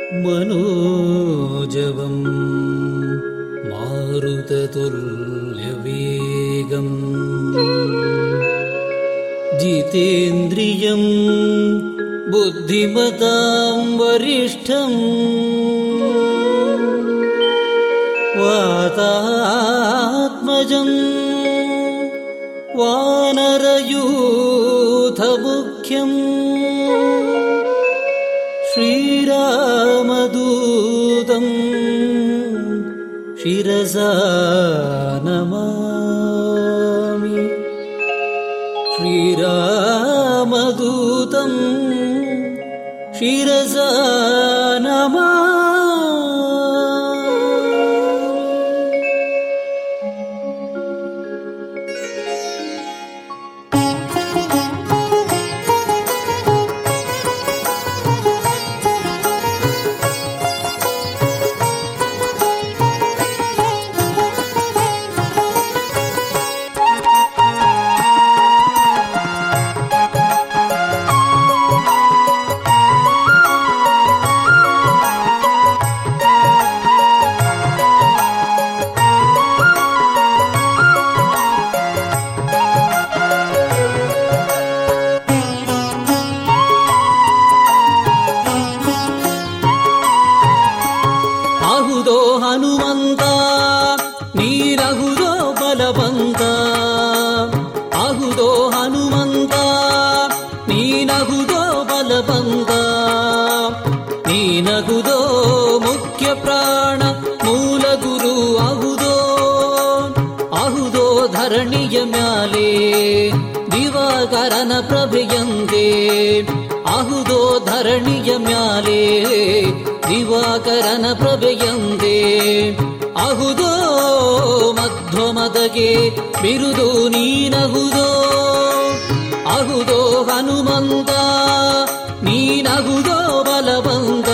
मनोजवं मारुततुल्यवेगम् जितेन्द्रियं बुद्धिमतां वरिष्ठम् वातात्मजम् वानरयूथमुख्यम् श्रीरामदूतम् शिरसा नमामि श्रीरामदूतम् शिरसा नमामि ಆಹುದೋ ಹನುಮಂತ ನೀರಹುದೋ ಬಲವಂತ ಆಹುದೋ ಹನುಮಂತ ನೀನಹುದೋ ಬಲವಂತ ನೀನಹುದೋ ಮುಖ್ಯ ಪ್ರಾಣ ಮೂಲ ಗುರು ಆಹುದೋ ಆಹುದೋ ಧರಣಿಯ ಮ್ಯಾಲೆ ದಿವಾಕರನ ಪ್ರಭೆಯಂತೆ ಆಹುದೋ ಧರಣಿಯ ಮ್ಯಾಲೆ ದಿವಾಕರನ ಪ್ರಭೆಯಂತೆ ಅಹುದೋ ಮಧ್ವಮದಗೆ ಬಿರುದು ನೀನಹುದೋ ಅಹುದೋ ಹನುಮಂತ ನೀನಹುದೋ ಬಲವಂತ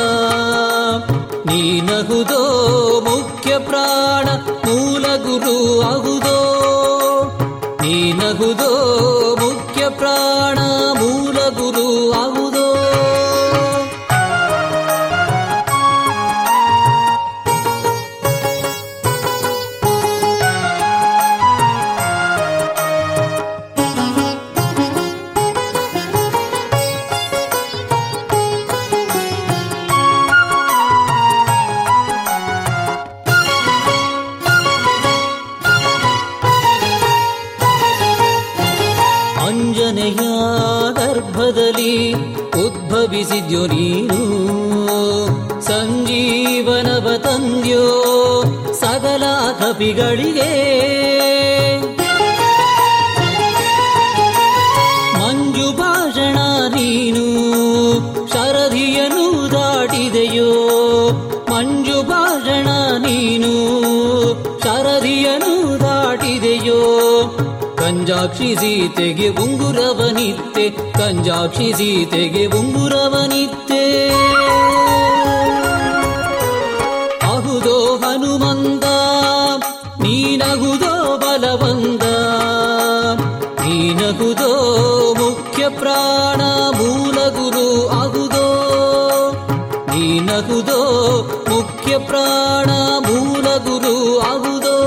ನೀನಹುದೋ ಮುಖ್ಯ ಪ್ರಾಣ ಮೂಲ ಗುರು ಅಹುದೋ ನೀನಹುದೋ ಮುಖ್ಯ ಪ್ರಾಣ ಮೂಲ ಗುರು ಅಹುದೋ ಅಂಜನೆಯ ಗರ್ಭದಲ್ಲಿ ಉದ್ಭವಿಸಿದ್ಯೋ ನೀನು ಸಂಜೀವನವ ತಂದ್ಯೋ ಸಕಲ ಕಪಿಗಳಿಗೆ ಮಂಜು ಭಾಷಣ ನೀನು ಶರಧಿಯನ್ನು ದಾಟಿದೆಯೋ ಮಂಜು ಭಾಷಣ ನೀನು ಶರಧಿಯನ್ನು ದಾಟಿದೆಯೋ ಕಂಜಾಕ್ಷಿ ಸೀತೆಗೆ ಉಂಗುರವನಿತ್ತೆ ಕಂಜಾಕ್ಷಿ ಸೀತೆಗೆ ಉಂಗುರವನಿತ್ತೆ ಅಹುದೋ ಹನುಮಂತ ನೀನಹುದೋ ಬಲವಂತ ನೀನಹುದೋ ಮುಖ್ಯ ಪ್ರಾಣ ಮೂಲ ಗುರು ಅಹುದೋ ನೀನಹುದೋ ಮುಖ್ಯ ಪ್ರಾಣ ಮೂಲ ಗುರು ಅಹುದೋ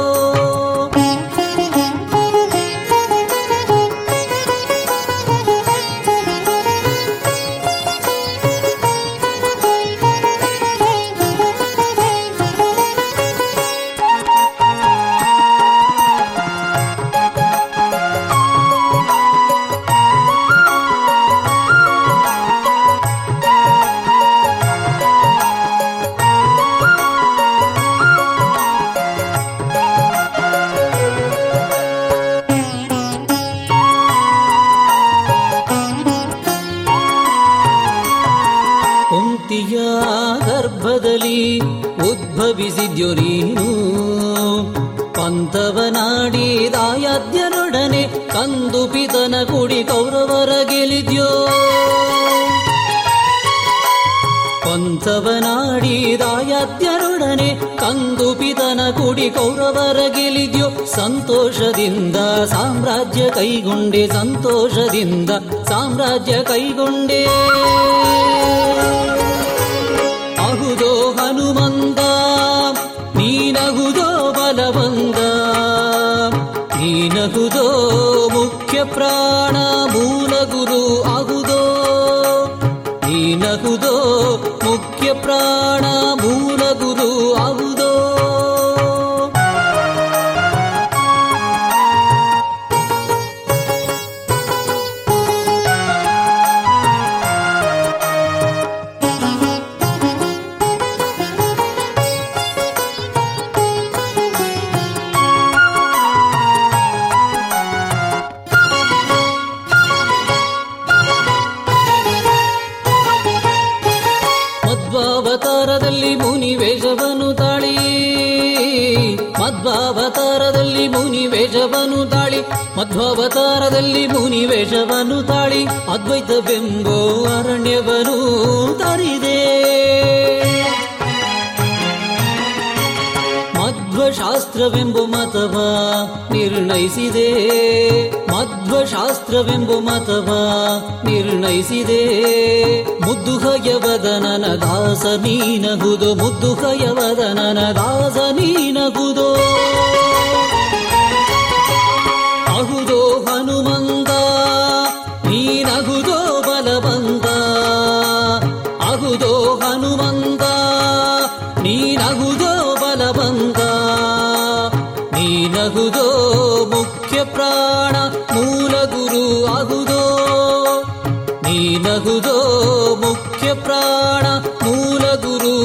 ಕುಂತಿಯ ಗರ್ಭದಲ್ಲಿ ಉದ್ಭವಿಸಿದ್ಯೋ ನೀನು ಪಂಥವನಾಡಿ ದಾಯಾದ್ಯನೊಡನೆ ಕಂದು ಪಿತನ ಕುಡಿ ಕೌರವರ ಗೆಲಿದ್ಯೋ ಪಂಥವನಾಡಿ ದಾಯಾದ್ಯರೊಡನೆ ಕಂದು ಪಿತನ ಕುಡಿ ಕೌರವರ ಗೆಲಿದ್ಯೋ ಸಂತೋಷದಿಂದ ಸಾಮ್ರಾಜ್ಯ ಕೈಗೊಂಡೆ ಸಂತೋಷದಿಂದ ಸಾಮ್ರಾಜ್ಯ ಕೈಗೊಂಡೆ ನೀನಹುದೋ ಹನುಮಂತ ನೀನಹುದೋ ಬಲವಂತ ನೀನಹುದೋ ಮುಖ್ಯ ಪ್ರಾಣ ಮೂಲ ಗುರು ಆಗುದೋ ನೀನಹುದೋ ಮುಖ್ಯ ಪ್ರಾಣ ಮೂಲ ಗುರು ಆಗುದೋ ಮಧ್ವಾವತಾರದಲ್ಲಿ ಮುನಿ ವೇಷವನು ತಾಳಿ ಮಧ್ವಾವತಾರದಲ್ಲಿ ಮುನಿ ವೇಷವನು ತಾಳಿ ಮಧ್ವಾವತಾರದಲ್ಲಿ ಮುನಿ ವೇಷವನು ತಾಳಿ ಅದ್ವೈತವೆಂಬೋ ಅರಣ್ಯವನು ತರಿದೆ ಮಧ್ವಶಾಸ್ತ್ರವೆಂಬು ಮತವ ನಿರ್ಣಯಿಸಿದೆ ಮಧ್ವಶಾಸ್ತ್ರವೆಂಬು ಮತವ ನಿರ್ಣಯಿಸಿದೆ ಮುದ್ದುಹಯವದನನ ದಾಸ ನೀನಗುದು ಮುದ್ದುಹಯವದನನ ದಾಸ ನೀನಗುದೋ ಅಹುದೋ ಹನುಮಂತ ನೀನಗುದೋ ಬಲವಂತ ಅಹುದೋ ಹನುಮಂತ ನೀನಗುದೋ ಬಲವಂತ ನೀನಗುದೋ ಮುಖ್ಯ ಪ್ರಾಣ ಮೂಲ ಗುರು ಆಗುದೋ ನೀನಗುದೋ ಮುಖ್ಯ ಪ್ರಾಣ ಮೂಲ ಗುರು